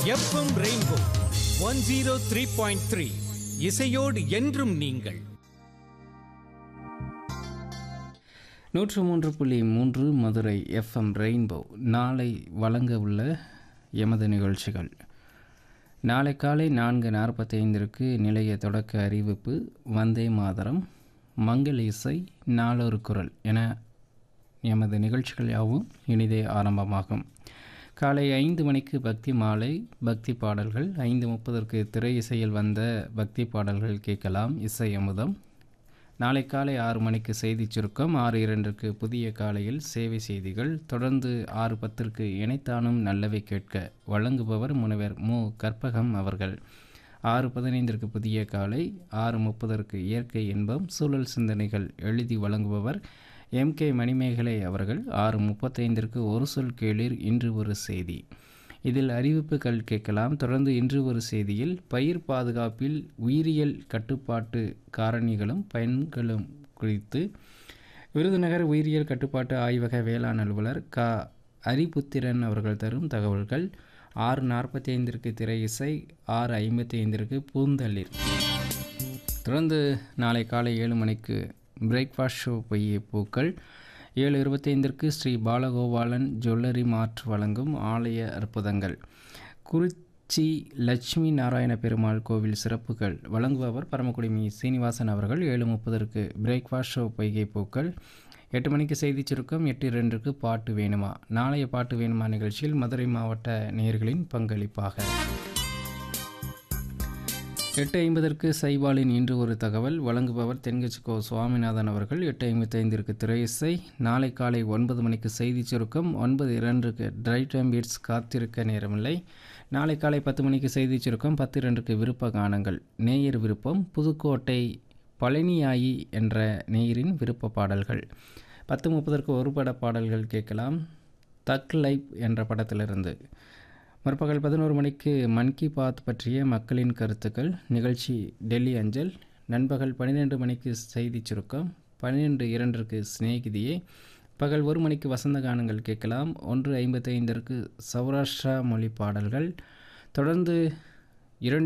FM rainbow one zero three point three இசையோடு என்றும் நீங்கள் நூற்று மூன்று புள்ளி மூன்று மதுரை எஃப்எம் ரெயின்போ நாளை வழங்க உள்ள எமது நிகழ்ச்சிகள் நாளை காலை நான்கு நாற்பத்தைந்திற்கு நிலைய தொடக்க அறிவிப்பு வந்தே மாதரம் மங்கள இசை நாளொரு குரல் என எமது நிகழ்ச்சிகள் யாவும் இனிதே ஆரம்பமாகும் காலை ஐந்து மணிக்கு பக்தி மாலை பக்தி பாடல்கள் ஐந்து முப்பதற்கு திரை இசையில் வந்த பக்தி பாடல்கள் கேட்கலாம் இசை அமுதம் நாளை காலை ஆறு மணிக்கு செய்தி சுருக்கம் ஆறு இரண்டுக்கு புதிய காலையில் சேவை செய்திகள் தொடர்ந்து ஆறு பத்திற்கு இணைத்தானும் நல்லவை கேட்க வழங்குபவர் முனைவர் மு கற்பகம் அவர்கள் ஆறு பதினைந்திற்கு புதிய காலை ஆறு முப்பதற்கு இயற்கை இன்பம் சூழல் சிந்தனைகள் எழுதி வழங்குபவர் எம் கே மணிமேகலை அவர்கள் ஆறு முப்பத்தைந்திற்கு ஒரு சொல் கேளீர் இன்று ஒரு செய்தி இதில் அறிவிப்புகள் கேட்கலாம் தொடர்ந்து இன்று ஒரு செய்தியில் பயிர் பாதுகாப்பில் உயிரியல் கட்டுப்பாட்டு காரணிகளும் பயன்களும் குறித்து விருதுநகர் உயிரியல் கட்டுப்பாட்டு ஆய்வக வேளாண் அலுவலர் க அரிபுத்திரன் அவர்கள் தரும் தகவல்கள் ஆறு நாற்பத்தி ஐந்திற்கு திரை இசை ஆறு ஐம்பத்தி ஐந்திற்கு பூந்தளிர் தொடர்ந்து நாளை காலை ஏழு மணிக்கு பிரேக்ஃபாஸ்ட் ஷோ பொய்யை பூக்கள் ஏழு இருபத்தைந்திற்கு ஸ்ரீ பாலகோபாலன் ஜுவல்லரி மார்ட் வழங்கும் ஆலய அற்புதங்கள் குறிச்சி லட்சுமி நாராயண பெருமாள் கோவில் சிறப்புகள் வழங்குபவர் பரமக்குடிமி சீனிவாசன் அவர்கள் ஏழு முப்பதற்கு பிரேக்ஃபாஸ்ட் ஷோ பொய்கை பூக்கள் எட்டு மணிக்கு செய்தி சுருக்கம் எட்டு இரண்டுக்கு பாட்டு வேணுமா நாளைய பாட்டு வேணுமா நிகழ்ச்சியில் மதுரை மாவட்ட நேயர்களின் பங்களிப்பாக எட்டு ஐம்பதற்கு சைபாலின் இன்று ஒரு தகவல் வழங்குபவர் தென்கட்சி கோ சுவாமிநாதன் அவர்கள் எட்டு ஐம்பத்தைந்திற்கு திரை இசை நாளை காலை ஒன்பது மணிக்கு செய்தி சுருக்கம் ஒன்பது இரண்டுக்கு ட்ரை டைம் பீட்ஸ் காத்திருக்க நேரமில்லை நாளை காலை பத்து மணிக்கு செய்தி சுருக்கம் பத்து இரண்டுக்கு விருப்ப கானங்கள் நேயர் விருப்பம் புதுக்கோட்டை பழனியாயி என்ற நேயரின் விருப்ப பாடல்கள் பத்து முப்பதற்கு ஒரு பட பாடல்கள் கேட்கலாம் தக் லைப் என்ற படத்திலிருந்து முற்பகல் பதினோரு மணிக்கு மன் கி பாத் பற்றிய மக்களின் கருத்துக்கள் நிகழ்ச்சி டெல்லி அஞ்சல் நண்பகல் பன்னிரெண்டு மணிக்கு செய்தி சுருக்கம் பன்னிரெண்டு இரண்டிற்கு சிநேகிதியே பகல் ஒரு மணிக்கு வசந்த கானங்கள் கேட்கலாம் ஒன்று ஐம்பத்தைந்திற்கு சௌராஷ்டிரா மொழி பாடல்கள் தொடர்ந்து